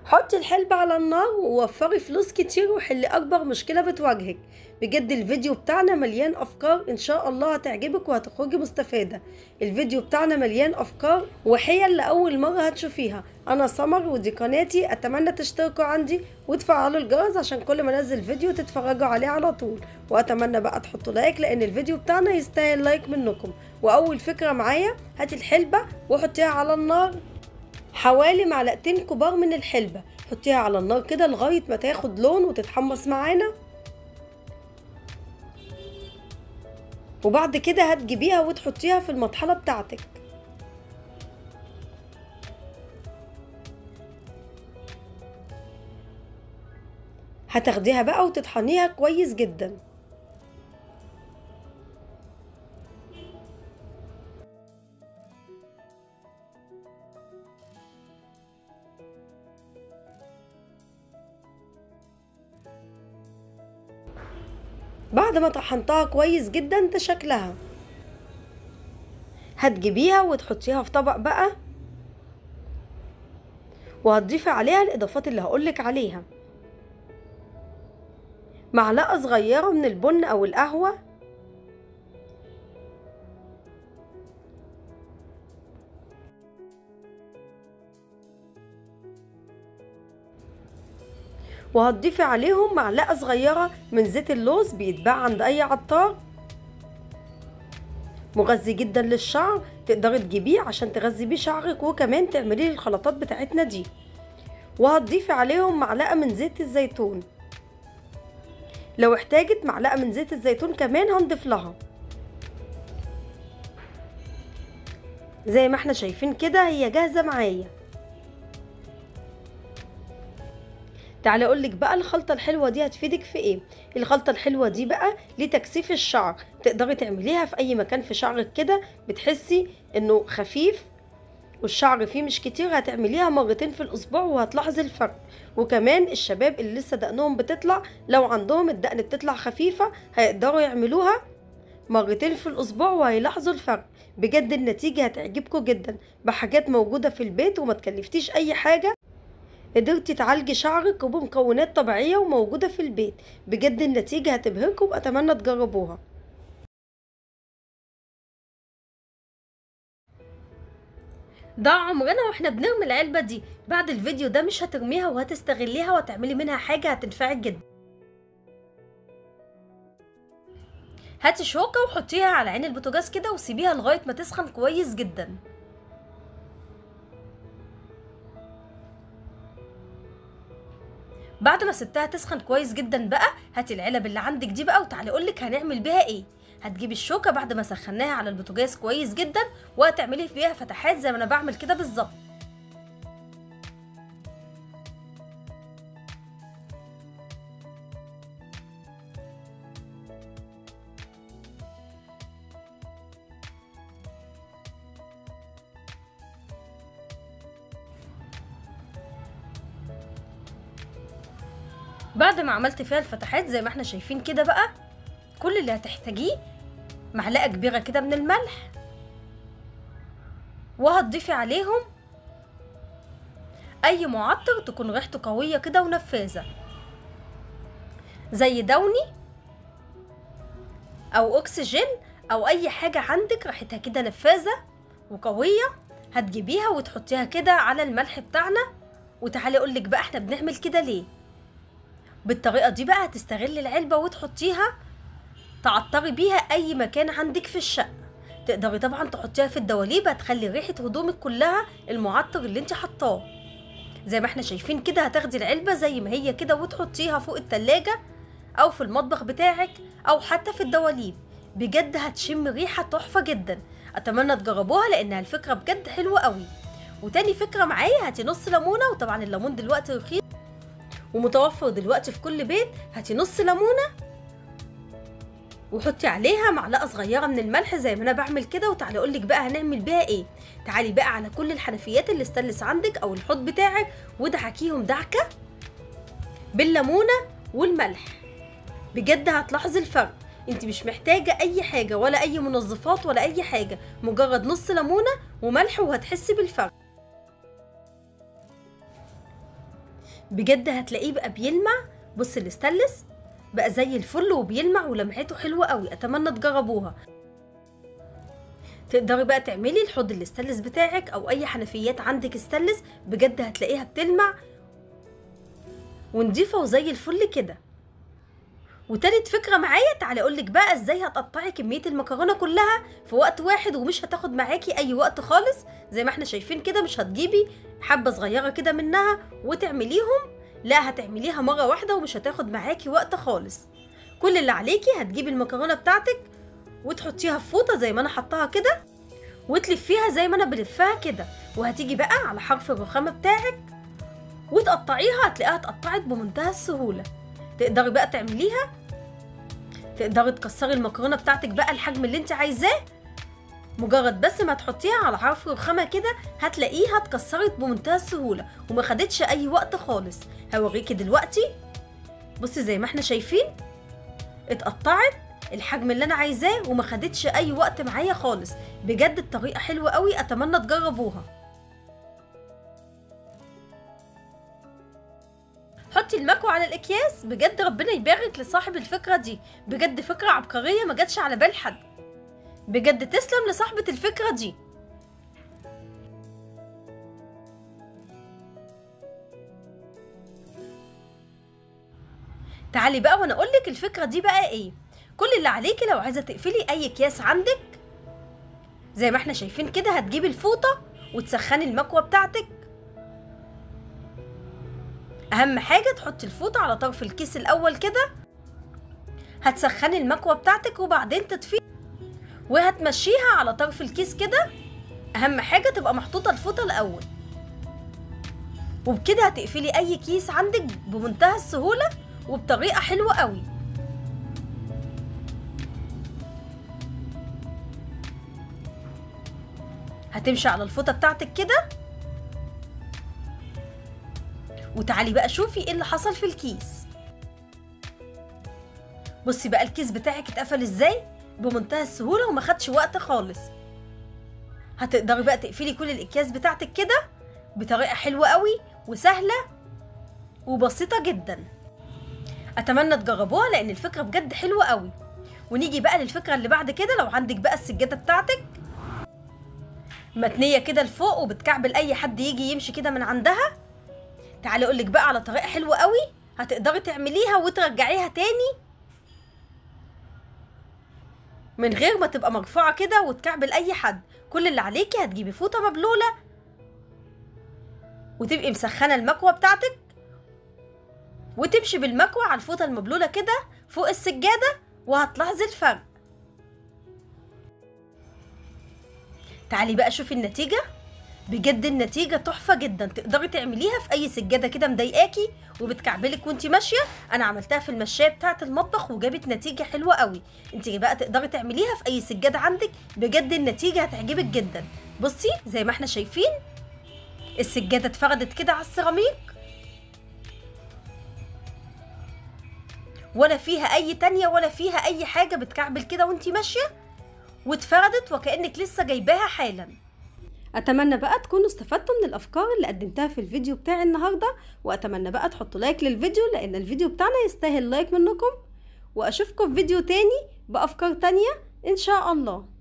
حطي الحلبة على النار ووفري فلوس كتير وحلي أكبر مشكلة بتواجهك بجد الفيديو بتاعنا مليان أفكار إن شاء الله هتعجبك وهتخرجي مستفادة الفيديو بتاعنا مليان أفكار وحيل لأول مرة هتشوفيها أنا سمر ودي قناتي أتمنى تشتركوا عندي وتفعلوا الجرس عشان كل ما انزل فيديو تتفرجوا عليه على طول وأتمنى بقى تحطوا لايك لأن الفيديو بتاعنا يستاهل لايك منكم وأول فكرة معايا هاتي الحلبة وحطيها على النار حوالي معلقتين كبار من الحلبة حطيها على النار كده لغاية ما تاخد لون وتتحمص معانا وبعد كده هتجيبيها وتحطيها في المطحنة بتاعتك هتاخديها بقى وتطحنيها كويس جدا بعد ما طحنتها كويس جدا ده شكلها هتجيبيها وتحطيها في طبق بقى وهتضيفي عليها الاضافات اللي هقولك عليها معلقه صغيره من البن او القهوه وهتضيفي عليهم معلقة صغيرة من زيت اللوز بيتباع عند أي عطار مغذي جدا للشعر تقدري تجيبيه عشان تغذي بيه شعرك وكمان تعملي الخلطات بتاعتنا دي وهتضيفي عليهم معلقة من زيت الزيتون لو احتاجت معلقة من زيت الزيتون كمان هنضيف لها زي ما احنا شايفين كده هي جاهزة معايا تعالى اقول لك بقى الخلطه الحلوه دي هتفيدك في ايه الخلطه الحلوه دي بقى لتكثيف الشعر تقدري تعمليها في اي مكان في شعرك كده بتحسي انه خفيف والشعر فيه مش كتير هتعمليها مرتين في الاسبوع وهتلاحظي الفرق وكمان الشباب اللي لسه دقنهم بتطلع لو عندهم الدقن بتطلع خفيفه هيقدروا يعملوها مرتين في الاسبوع وهيلاحظوا الفرق بجد النتيجه هتعجبكم جدا بحاجات موجوده في البيت وما تكلفتيش اي حاجه قدرتي تعالجي شعرك وبمكونات طبيعية وموجودة في البيت بجد النتيجة هتبهركم أتمنى تجربوها ده عمرنا واحنا بنرمي العلبة دي بعد الفيديو ده مش هترميها وهتستغليها وهتعملي منها حاجة هتنفعك جدا هاتي شوكة وحطيها على عين البوتاجاز كده وسيبيها لغاية ما تسخن كويس جدا بعد ما سبتها تسخن كويس جدا بقى هاتي العلب اللي عندك دي بقى وتعالي اقولك هنعمل بيها ايه هتجيبي الشوكه بعد ما سخناها على البوتاجاز كويس جدا وهتعملي فيها فتحات زي ما انا بعمل كده بالظبط بعد ما عملت فيها الفتحات زي ما احنا شايفين كده بقى كل اللي هتحتاجيه معلقه كبيره كده من الملح وهتضيفي عليهم اي معطر تكون ريحته قويه كده ونفاذه زي دوني او اكسجين او اي حاجه عندك ريحتها كده نفاذه وقويه هتجيبيها وتحطيها كده على الملح بتاعنا وتعالي اقولك بقى احنا بنعمل كده ليه بالطريقه دي بقى هتستغلي العلبه وتحطيها تعطري بيها اي مكان عندك في الشقه تقدري طبعا تحطيها في الدواليب هتخلي ريحه هدومك كلها المعطر اللي انت حطاه زي ما احنا شايفين كده هتاخدي العلبه زي ما هي كده وتحطيها فوق التلاجة او في المطبخ بتاعك او حتى في الدواليب بجد هتشم ريحه تحفه جدا اتمنى تجربوها لانها الفكره بجد حلوه قوي وتاني فكره معايا هاتي نص ليمونه وطبعا الليمون دلوقتي رخيص ومتوفر دلوقتي في كل بيت هاتي نص ليمونه وحطي عليها معلقه صغيره من الملح زي ما انا بعمل كده وتعالي اقول لك بقى هنعمل بيها ايه تعالي بقى على كل الحنفيات اللي استلس عندك او الحوض بتاعك ودعكيهم دعكه بالليمونه والملح بجد هتلاحظي الفرق انت مش محتاجه اي حاجه ولا اي منظفات ولا اي حاجه مجرد نص ليمونه وملح وهتحسي بالفرق بجد هتلاقيه بقى بيلمع بص الاستانلس بقى زي الفل وبيلمع ولمعته حلوه قوي اتمنى تجربوها تقدري بقى تعملي الحوض الاستانلس بتاعك او اي حنفيات عندك استانلس بجد هتلاقيها بتلمع ونضيفه وزي الفل كده وتالت فكره معايا تعالي اقولك بقى ازاي هتقطعي كميه المكرونه كلها في وقت واحد ومش هتاخد معاكي اي وقت خالص زي ما احنا شايفين كده مش هتجيبي حبه صغيره كده منها وتعمليهم لا هتعمليها مره واحده ومش هتاخد معاكي وقت خالص كل اللي عليكي هتجيبي المكرونه بتاعتك وتحطيها في فوطه زي ما انا حطاها كده وتلفيها زي ما انا بلفها كده وهتيجي بقى على حرف الرخامه بتاعك وتقطعيها هتلاقيها اتقطعت بمنتهى السهوله تقدري بقى تعمليها تقدري تكسري المكرونه بتاعتك بقى الحجم اللي انت عايزاه مجرد بس ما تحطيها على حرف رخامه كده هتلاقيها اتكسرت بمنتهى السهوله وما خدتش اي وقت خالص هوريكي دلوقتي بصي زي ما احنا شايفين اتقطعت الحجم اللي انا عايزاه وما خدتش اي وقت معايا خالص بجد الطريقه حلوه قوي اتمنى تجربوها حطي المكوى على الاكياس بجد ربنا يبارك لصاحب الفكره دي بجد فكره عبقريه ما جاتش على بال حد بجد تسلم لصاحبه الفكره دي تعالي بقى وانا اقولك الفكره دي بقى ايه كل اللي عليكي لو عايزه تقفلي اي اكياس عندك زي ما احنا شايفين كده هتجيبي الفوطه وتسخني المكوه بتاعتك اهم حاجه تحطي الفوطه على طرف الكيس الاول كده هتسخني المكوه بتاعتك وبعدين تطفي وهتمشيها على طرف الكيس كده اهم حاجه تبقى محطوطه الفوطه الاول وبكده هتقفلي اي كيس عندك بمنتهى السهوله وبطريقه حلوه قوي هتمشي على الفوطه بتاعتك كده وتعالي بقى شوفي ايه اللي حصل في الكيس بصي بقى الكيس بتاعك اتقفل ازاي بمنتهى السهوله وما خدش وقت خالص هتقدري بقى تقفلي كل الاكياس بتاعتك كده بطريقه حلوه قوي وسهله وبسيطه جدا اتمنى تجربوها لان الفكره بجد حلوه قوي ونيجي بقى للفكره اللي بعد كده لو عندك بقى السجاده بتاعتك متنيه كده لفوق وبتكعبل اي حد يجي يمشي كده من عندها تعالي اقولك بقى على طريقه حلوه قوي هتقدري تعمليها وترجعيها تاني من غير ما تبقى مرفوعه كده وتكعبل اي حد كل اللي عليكي هتجيبي فوطه مبلوله وتبقي مسخنه المكوه بتاعتك وتمشي بالمكوه على الفوطه المبلوله كده فوق السجاده وهتلاحظي الفرق تعالي بقى شوفي النتيجه بجد النتيجة تحفة جدا تقدري تعمليها في أي سجادة كده مضايقاكي وبتكعبلك وانتي ماشية أنا عملتها في المشاية بتاعة المطبخ وجابت نتيجة حلوة قوي انتي بقى تقدري تعمليها في أي سجادة عندك بجد النتيجة هتعجبك جدا بصي زي ما احنا شايفين السجادة اتفردت كده على السيراميك ولا فيها أي تانية ولا فيها أي حاجة بتكعبل كده وانتي ماشية واتفردت وكأنك لسه جايباها حالا اتمنى بقى تكونوا استفدتوا من الافكار اللي قدمتها في الفيديو بتاعي النهارده واتمنى بقى تحطوا لايك للفيديو لان الفيديو بتاعنا يستاهل لايك منكم واشوفكم في فيديو تاني بافكار تانية ان شاء الله